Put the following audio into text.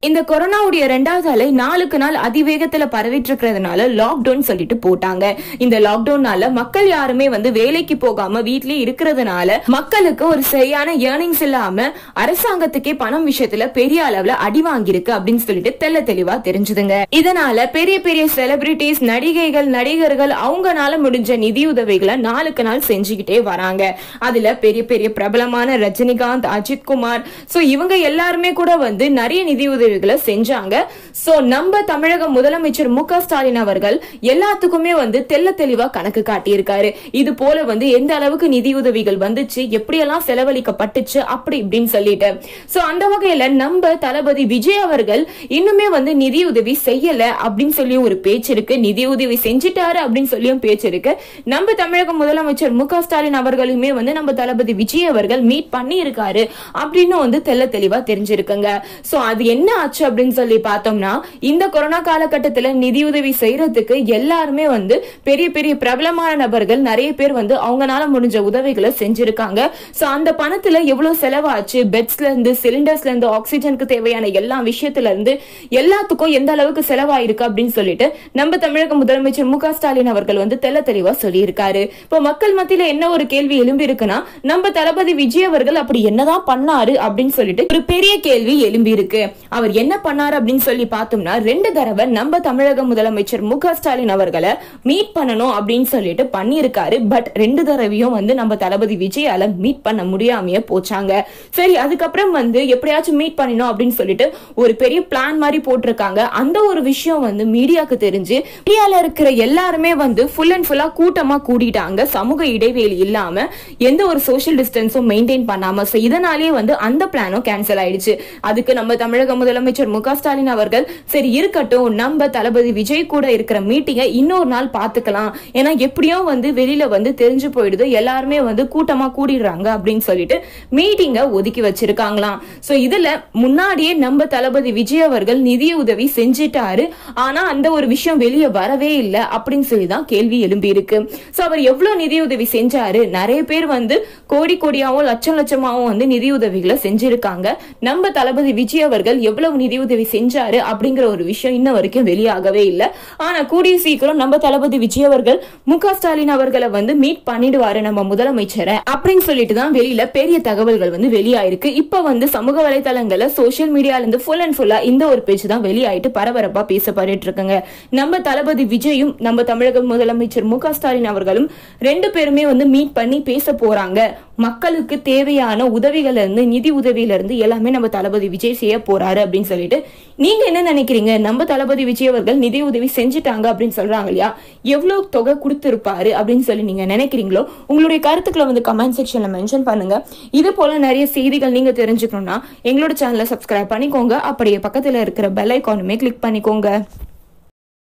இந்த கொரோனாவுடைய ரெண்டாவது அலை நாளுக்கு நாள் அதிவேகத்துல பரவிட்டு இருக்கிறதுனால லாக்டவுன் சொல்லிட்டு போட்டாங்க இந்த லாக்டவுன்னால மக்கள் யாருமே வந்து வேலைக்கு போகாம வீட்லயே இருக்கிறதுனால மக்களுக்கு ஒரு சரியான ஏர்னிங்ஸ் இல்லாம அரசாங்கத்துக்கே பணம் விஷயத்துல பெரிய அளவுல அடி வாங்கியிருக்கு அப்படின்னு சொல்லிட்டு தெள்ள தெளிவா தெரிஞ்சுதுங்க இதனால பெரிய பெரிய செலிபிரிட்டிஸ் நடிகைகள் நடிகர்கள் அவங்கனால முடிஞ்ச நிதியுதவிகளை நாளுக்கு நாள் செஞ்சுக்கிட்டே வராங்க அதுல பெரிய பெரிய பிரபலமான ரஜினிகாந்த் அஜித் குமார் சோ இவங்க எல்லாருமே கூட வந்து நிறைய நிதியுதவிகளை செஞ்சாங்க சோ நம்ம தமிழக முதலமைச்சர் மு க ஸ்டாலின் அவர்கள் எல்லாத்துக்குமே வந்து தெள்ள தெளிவா கணக்கு காட்டியிருக்காரு இது போல வந்து எந்த அளவுக்கு நிதியுதவிகள் வந்துச்சு எப்படியெல்லாம் செலவழிக்கப்பட்டுச்சு அப்படி இப்படின்னு சொல்லிட்டு சோ அந்த வகையில நம்ம தளபதி விஜய் அவர்கள் இன்னுமே வந்து நிதியுதவி செய்யல அப்படின்னு சொல்லி ஒரு பேச்சு இருக்கு நிதியுதவி செஞ்சிட்டாரு அப்படின்னு சொல்லியும் பேச்சு இருக்கு நம்ம தமிழக முதலமைச்சர் மு க ஸ்டாலின் அவர்களுமே வந்து நம்ம தளபதி விஜய் அவர்கள் மீட் பண்ணி இருக்காரு அப்படின்னு வந்து தெள்ள தெளிவா தெரிஞ்சிருக்குங்க சோ அது என்ன ஆச்சு அப்படின்னு சொல்லி பார்த்தோம்னா இந்த கொரோனா காலகட்டத்துல நிதியுதவி செய்யறதுக்கு எல்லாருமே வந்து பெரிய பெரிய பிரபலமான நபர்கள் நிறைய பேர் வந்து அவங்கனால முடிஞ்ச உதவிகளை செஞ்சிருக்காங்க சோ அந்த பணத்துல எவ்வளவு செலவாச்சு பெட்ஸ்ல இருந்து சிலிண்டர்ஸ்ல இருந்து ஆக்சிஜனுக்கு தேவையான எல்லா விஷயத்துல இருந்து எல்லாத்துக்கும் எந்த அளவுக்கு செலவாயிருக்கு அப்படின்னு சொல்லிட்டு நம்ம தமிழக முதலமைச்சர் மு க ஸ்டாலின் அவர்கள் வந்து தெள்ள தெளிவா சொல்லியிருக்காரு இப்போ மக்கள் மத்தியில என்ன ஒரு கேள்வி எழும்பி இருக்குன்னா நம்ம தளபதி விஜய் அவர்கள் அப்படி என்னதான் பண்ணாரு அப்படின்னு சொல்லிட்டு ஒரு பெரிய கேள்வி எழும்பி இருக்கு அவர் என்ன பண்ணாரு அப்படின்னு சொல்லி பார்த்தோம்னா ரெண்டு தடவை நம்ம தமிழக முதலமைச்சர் மு க ஸ்டாலின் அவர்களை மீட் பண்ணணும் அப்படின்னு சொல்லிட்டு பண்ணியிருக்காரு பட் ரெண்டு தடவையும் வந்து நம்ம தளபதி விஜயால மீட் பண்ண முடியாமையே போச்சாங்க சரி அதுக்கப்புறம் வந்து எப்படியாச்சும் மீட் பண்ணணும் அப்படின்னு சொல்லிட்டு ஒரு பெரிய பிளான் மாதிரி போட்டிருக்காங்க அந்த ஒரு விஷயம் வந்து மீடியாக்கு தெரிஞ்சு மீடியால இருக்கிற எல்லாருமே வந்து ஃபுல் அண்ட் ஃபுல்லா கூட்டமா கூடிட்டாங்க சமூக இடைவெளி இல்லாம எந்த ஒரு சோஷியல் டிஸ்டன்ஸும் மெயின்டைன் பண்ணாம சோ இதனாலேயே வந்து அந்த பிளானும் கேன்சல் ஆயிடுச்சு அதுக்கு நம்ம தமிழக முதலமைச்சர் மு க ஸ்டாலின் அவர்கள் சரி இருக்கட்டும் நம்ம தளபதி விஜய் கூட இருக்கிற மீட்டிங்கை இன்னொரு நாள் பாத்துக்கலாம் ஏன்னா எப்படியோ வந்து வெளியில வந்து தெரிஞ்சு போயிடுது எல்லாருமே வந்து கூட்டமா கூடிடுறாங்க அப்படின்னு சொல்லிட்டு மீட்டிங்கை ஒதுக்கி வச்சிருக்காங்களாம் சோ இதுல முன்னாடியே நம்ம தளபதி விஜய் அவர்கள் நிதி உதவி செஞ்சிட்டாரு ஆனா அந்த ஒரு விஷயம் வெளியே வரவே இல்லை அப்படின்னு சொல்லி தான் கேள்வி எழும்பி இருக்கு சோ அவர் எவ்வளவு நிதி உதவி செஞ்சாரு நிறைய பேர் வந்து கோடி கோடியாவும் லட்சம் லட்சமாவும் வந்து நிதி உதவிகளை செஞ்சிருக்காங்க நம்ம தளபதி விஜய் அவர்கள் எவ்வளவு நிதி உதவி செஞ்சாரு அப்படிங்கிற ஒரு விஷயம் இன்ன வரைக்கும் வெளியாகவே இல்லை ஆனா கூடிய சீக்கிரம் நம்ம தளபதி விஜய் அவர்கள் மு க ஸ்டாலின் அவர்களை வந்து மீட் பண்ணிடுவாரு நம்ம முதலமைச்சரை அப்படின்னு சொல்லிட்டு தான் வெளியில பெரிய தகவல்கள் வந்து வெளியாயிருக்கு இப்ப வந்து சமூக வலைதளங்கள்ல சோசியல் மீடியால இருந்து ஃபுல் அண்ட் ஃபுல்லா இந்த ஒரு பேச்சு தான் வெளியாயிட்டு பரபரப்பா பேசப்பட்டு இருக்குங்க நம்ம தளபதி விஜயும் நம்ம தமிழக முதலமைச்சர் மு க ஸ்டாலின் அவர்களும் ரெண்டு பேருமே வந்து மீட் பண்ணி பேச போறாங்க மக்களுக்கு தேவையான உதவிகள் இருந்து நிதி உதவியில இருந்து எல்லாமே நம்ம தளபதி விஜய் செய்ய போறாரு அப்படின்னு சொல்லிட்டு நீங்க என்ன நினைக்கிறீங்க நம்ம தளபதி விஜய் அவர்கள் நிதி உதவி செஞ்சுட்டாங்க அப்படின்னு சொல்றாங்க இல்லையா எவ்வளவு தொகை கொடுத்திருப்பாரு அப்படின்னு சொல்லி நீங்க நினைக்கிறீங்களோ உங்களுடைய கருத்துக்களை வந்து கமெண்ட் செக்ஷன்ல மென்ஷன் பண்ணுங்க இது போல நிறைய செய்திகள் நீங்க தெரிஞ்சுக்கணும்னா எங்களோட சேனலை சப்ஸ்கிரைப் பண்ணிக்கோங்க அப்படியே பக்கத்துல இருக்கிற பெல் ஐக்கானுமே கிளிக் பண்ணிக்கோங்க